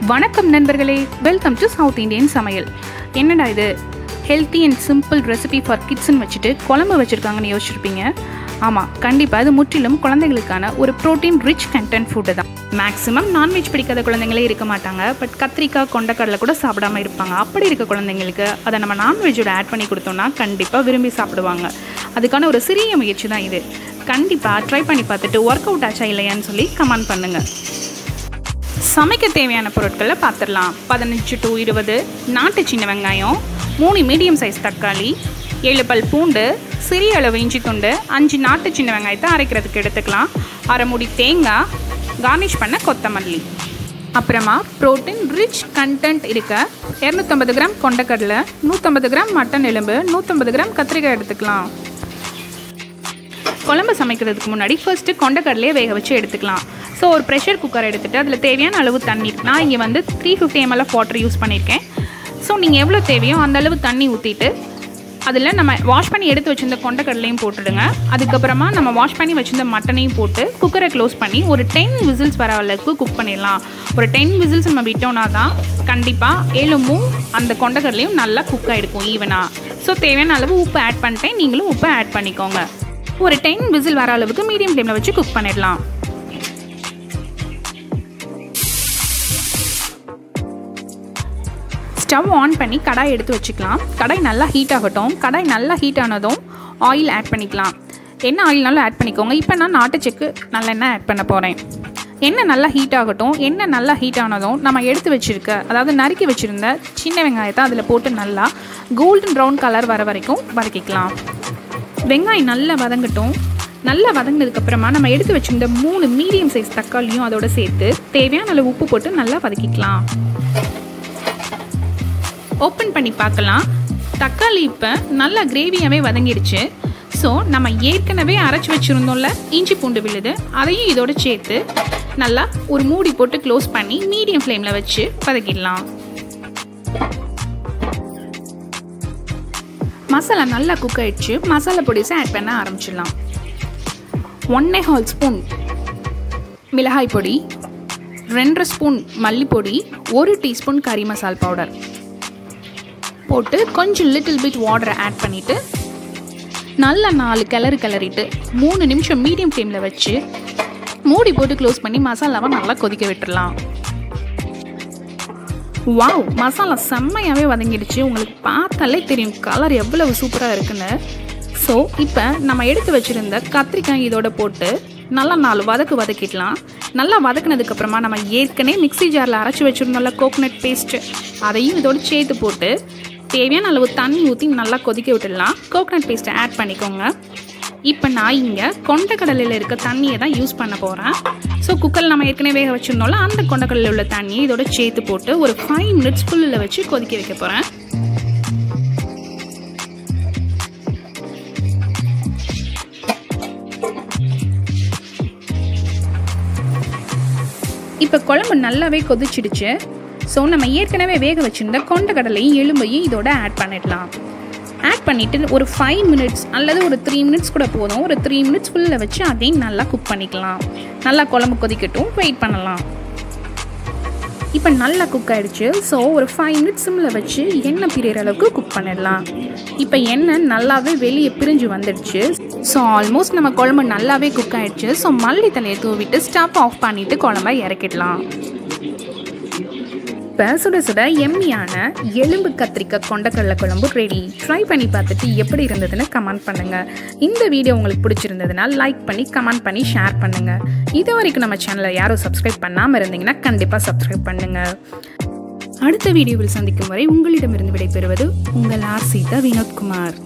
வணக்கம் நண்பர்களே welcome to south Indian சமையல் என்னடா இது healthy and simple recipe for கிட்ஸ்னு வச்சுட்டு குழம்பு வச்சுருக்காங்கன்னு யோசிச்சிருப்பீங்க ஆமாம் கண்டிப்பாக அது முற்றிலும் குழந்தைகளுக்கான ஒரு ப்ரோட்டீன் ரிச் கண்டென்ட் ஃபுட்டு தான் மேக்ஸிமம் நான்வெஜ் பிடிக்காத குழந்தைங்களே இருக்க மாட்டாங்க பட் கத்திரிக்காய் கொண்டக்கடலை கூட சாப்பிடாம இருப்பாங்க அப்படி இருக்க குழந்தைங்களுக்கு அதை நம்ம நான்வெஜ்ஜோட ஆட் பண்ணி கொடுத்தோம்னா கண்டிப்பாக விரும்பி சாப்பிடுவாங்க அதுக்கான ஒரு சிறிய முயற்சி தான் இது கண்டிப்பாக ட்ரை பண்ணி பார்த்துட்டு ஒர்க் அவுட் ஆச்சா இல்லையான்னு சொல்லி கமெண்ட் பண்ணுங்கள் சமைக்க தேவையான பொருட்களை பார்த்துடலாம் பதினஞ்சு டு இருபது நாட்டு சின்ன வெங்காயம் மூணு மீடியம் சைஸ் தக்காளி ஏழு பல் பூண்டு சிறிய அளவு இஞ்சி துண்டு அஞ்சு நாட்டு சின்ன வெங்காயத்தை அரைக்கிறதுக்கு எடுத்துக்கலாம் அரை மூடி தேங்காய் கார்னிஷ் பண்ண கொத்தமல்லி அப்புறமா ப்ரோட்டீன் ரிச் கண்டென்ட் இருக்க இரநூத்தம்பது கிராம் கொண்டக்கடலை நூற்றம்பது கிராம் மட்டன் எலும்பு நூற்றம்பது கிராம் கத்திரிக்காய் எடுத்துக்கலாம் குழம்பு சமைக்கிறதுக்கு முன்னாடி ஃபர்ஸ்ட்டு கொண்டக்கடலையே வேக வச்சு எடுத்துக்கலாம் ஸோ ஒரு ப்ரெஷர் குக்கர் எடுத்துகிட்டு அதில் தேவையான அளவு தண்ணி நான் இங்கே வந்து three fifty ML of water use பண்ணியிருக்கேன் ஸோ நீங்கள் எவ்வளோ தேவையோ அந்த அளவு தண்ணி ஊற்றிட்டு அதில் நம்ம வாஷ் பண்ணி எடுத்து வச்சிருந்த கொண்டக்கடலையும் போட்டுடுங்க அதுக்கப்புறமா நம்ம வாஷ் பண்ணி வச்சிருந்த மட்டனையும் போட்டு குக்கரை க்ளோஸ் பண்ணி ஒரு டென் விசில்ஸ் வர அளவுக்கு குக் பண்ணிடலாம் ஒரு டென் விசில்ஸ் நம்ம விட்டோம்னா தான் கண்டிப்பாக எலும்பும் அந்த கொண்டக்கடலையும் நல்லா குக் ஆகிருக்கும் ஈவனாக ஸோ தேவையான அளவு உப்பு ஆட் பண்ணிட்டேன் நீங்களும் உப்பு ஆட் பண்ணிக்கோங்க ஒரு டென் விசில் வர அளவுக்கு மீடியம் ஃப்ளேமில் வச்சு குக் பண்ணிடலாம் ஸ்டவ் ஆன் பண்ணி கடாய் எடுத்து வச்சுக்கலாம் கடாய் நல்லா ஹீட் ஆகட்டும் கடாய் நல்லா ஹீட் ஆனதும் ஆயில் ஆட் பண்ணிக்கலாம் என்ன ஆயில்னாலும் ஆட் பண்ணிக்கோங்க இப்போ நான் நாட்டு செக்கு நல்லெண்ணெய் ஆட் பண்ண போகிறேன் எண்ணெய் நல்லா ஹீட் ஆகட்டும் எண்ணெய் நல்லா ஹீட் ஆனதும் நம்ம எடுத்து வச்சுருக்க அதாவது நறுக்கி வச்சுருந்த சின்ன வெங்காயத்தை அதில் போட்டு நல்லா கோல்டன் ப்ரௌன் கலர் வர வரைக்கும் வதக்கிக்கலாம் வெங்காயம் நல்லா வதங்கட்டும் நல்லா வதங்கினதுக்கப்புறமா நம்ம எடுத்து வச்சிருந்த மூணு மீடியம் சைஸ் தக்காளியும் அதோட சேர்த்து தேவையான அளவு உப்பு போட்டு நல்லா வதக்கிக்கலாம் ஓப்பன் பண்ணி பார்க்கலாம் தக்காளி இப்போ நல்லா கிரேவியாகவே வதங்கிடுச்சு ஸோ நம்ம ஏற்கனவே அரைச்சி வச்சுருந்தோம்ல இஞ்சி பூண்டு விழுது அதையும் இதோட சேர்த்து நல்லா ஒரு மூடி போட்டு க்ளோஸ் பண்ணி மீடியம் ஃப்ளேமில் வச்சு வதக்கிடலாம் மசாலா நல்லா குக் ஆயிடுச்சு மசாலா பொடிஸை ஆட் பண்ண ஆரம்பிச்சிடலாம் ஒன்னே ஹால் ஸ்பூன் மிளகாய் பொடி ரெண்டரை ஸ்பூன் மல்லிப்பொடி ஒரு டீஸ்பூன் கறி மசால் பவுடர் போட்டு கொஞ்சம் லிட்டில் பிட் வாட்டரை ஆட் பண்ணிவிட்டு நல்லா நாலு கிளறு கிளறிட்டு மூணு நிமிஷம் மீடியம் ஃப்ளேமில் வச்சு மூடி போட்டு க்ளோஸ் பண்ணி மசாலாவை நல்லா கொதிக்க விட்டுடலாம் வாவ் மசாலா செம்மையாகவே வதங்கிடுச்சு உங்களுக்கு பார்த்தாலே தெரியும் கலர் எவ்வளவு சூப்பராக இருக்குன்னு ஸோ இப்போ நம்ம எடுத்து வச்சுருந்த கத்திரிக்காய் இதோட போட்டு நல்லா நாலு வதக்கு வதக்கிடலாம் நல்லா வதக்குனதுக்கப்புறமா நம்ம ஏற்கனவே மிக்ஸி ஜாரில் அரைச்சி வச்சுருந்தோம்ல கோகோனட் பேஸ்ட்டு அதையும் இதோட சேர்த்து போட்டு தேவையான அளவு தண்ணி ஊற்றி நல்லா கொதிக்க விட்டுடலாம் கோகோனட் பேஸ்ட்டை ஆட் பண்ணிக்கோங்க இப்போ நான் இங்கே கொண்டக்கடலையில் இருக்க தண்ணியை தான் யூஸ் பண்ண போகிறேன் ஸோ குக்கரில் நம்ம ஏற்கனவே வேக வச்சுருந்தோம்ல அந்த கொண்டக்கடலையில் உள்ள தண்ணியை இதோட சேர்த்து போட்டு ஒரு ஃபைவ் மினிட்ஸ் ஃபுல்லில் வச்சு கொதிக்க வைக்க போகிறேன் இப்போ குழம்பு நல்லாவே கொதிச்சிடுச்சு ஸோ நம்ம ஏற்கனவே வேக வச்சுருந்த கொண்டக்கடலையும் எலும்பையும் இதோட ஆட் பண்ணிடலாம் ஆட் பண்ணிவிட்டு ஒரு ஃபைவ் மினிட்ஸ் அல்லது ஒரு த்ரீ மினிட்ஸ் கூட போதும் ஒரு த்ரீ மினிட்ஸ் ஃபுல்லில் வச்சு அதையும் நல்லா குக் பண்ணிக்கலாம் நல்லா குழம்பு கொதிக்கட்டும் வெயிட் பண்ணலாம் இப்போ நல்லா குக் ஆகிடுச்சு ஸோ ஒரு ஃபைவ் மினிட்ஸ் சிம்மில் வச்சு எண்ணெய் பிரியிற அளவுக்கு குக் பண்ணிடலாம் இப்போ எண்ணெய் நல்லாவே வெளியே பிரிஞ்சு வந்துடுச்சு ஸோ ஆல்மோஸ்ட் நம்ம குழம்பு நல்லாவே குக் ஆகிடுச்சு ஸோ மல்லி தலையை தூவிட்டு ஸ்டவ் ஆஃப் பண்ணிவிட்டு குழம்ப இறக்கிடலாம் இப்போ சுட சுட எம்மியான எலும்பு கத்திரிக்காய் கொண்டக்கடலை குழம்பு ரெடி ட்ரை பண்ணி பார்த்துட்டு எப்படி இருந்ததுன்னு கமெண்ட் பண்ணுங்கள் இந்த வீடியோ உங்களுக்கு பிடிச்சிருந்ததுன்னா லைக் பண்ணி கமெண்ட் பண்ணி ஷேர் பண்ணுங்கள் இது வரைக்கும் நம்ம சேனலை யாரும் சப்ஸ்கிரைப் பண்ணாமல் இருந்தீங்கன்னா கண்டிப்பாக சப்ஸ்கிரைப் பண்ணுங்கள் அடுத்த வீடியோவில் சந்திக்கும் வரை உங்களிடமிருந்து விடைபெறுவது உங்கள் ஆர் சீதா வினோத்குமார்